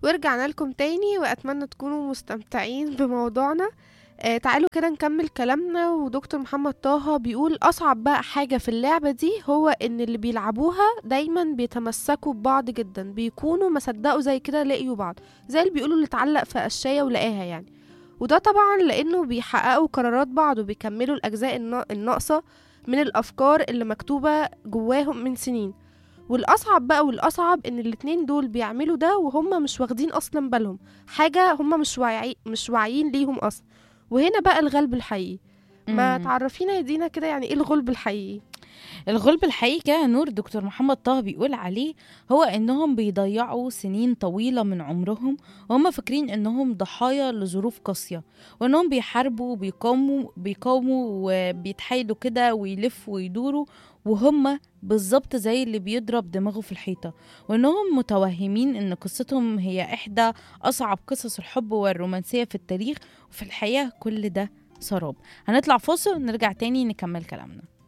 ورجعنا لكم تاني وأتمنى تكونوا مستمتعين بموضوعنا آه تعالوا كده نكمل كلامنا ودكتور محمد طه بيقول أصعب بقى حاجة في اللعبة دي هو إن اللي بيلعبوها دايما بيتمسكوا ببعض جدا بيكونوا ما صدقوا زي كده لقيوا بعض زي اللي بيقولوا اللي اتعلق في قشاية ولقاها يعني وده طبعا لأنه بيحققوا قرارات بعض وبيكملوا الأجزاء النا- الناقصة من الأفكار اللي مكتوبة جواهم من سنين والأصعب بقى والأصعب إن الاتنين دول بيعملوا ده وهم مش واخدين أصلا بالهم حاجة هم مش واعي مش واعيين ليهم أصلا وهنا بقى الغلب الحقيقي ما مم. تعرفينا يا دينا كده يعني ايه الغلب الحقيقي الغلب الحقيقي كده نور دكتور محمد طه بيقول عليه هو انهم بيضيعوا سنين طويله من عمرهم وهم فاكرين انهم ضحايا لظروف قاسيه وانهم بيحاربوا وبيقاوموا بيقاوموا وبيتحايلوا كده ويلفوا ويدوروا وهم بالظبط زي اللي بيضرب دماغه في الحيطه وانهم متوهمين ان قصتهم هي احدى اصعب قصص الحب والرومانسيه في التاريخ وفي الحقيقه كل ده سراب هنطلع فاصل ونرجع تاني نكمل كلامنا